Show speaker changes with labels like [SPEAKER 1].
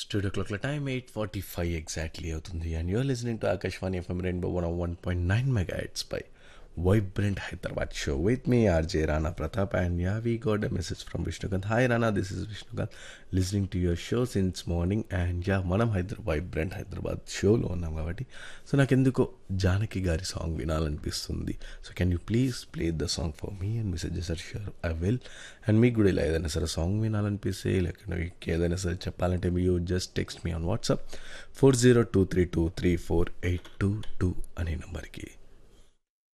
[SPEAKER 1] studio క్లాక్ల time eight forty five exactly అవుతుంది and you're listening to Akashvani FM rainbow one one point nine megahertz పై vibrant Hyderabad show with me RJ Rana Pratap and yeah we got a message from Vishnukant hi Rana this is Vishnukant listening to your show since morning and yeah మనం Hyderabad vibrant Hyderabad షోలో ఉన్నాం కాబట్టి so నాకు ఎందుకో జానకి గారి song వినాలనిపిస్తుంది so can you please play the song for me and messages are sure I will and మీకు కూడా ఇలా ఏదైనా సరే సాంగ్ వినాలనిపిస్తే లేకపోతే మీకు ఏదైనా సరే చెప్పాలంటే మీరు just text me on WhatsApp four zero two three two three four eight two two అనే నెంబర్కి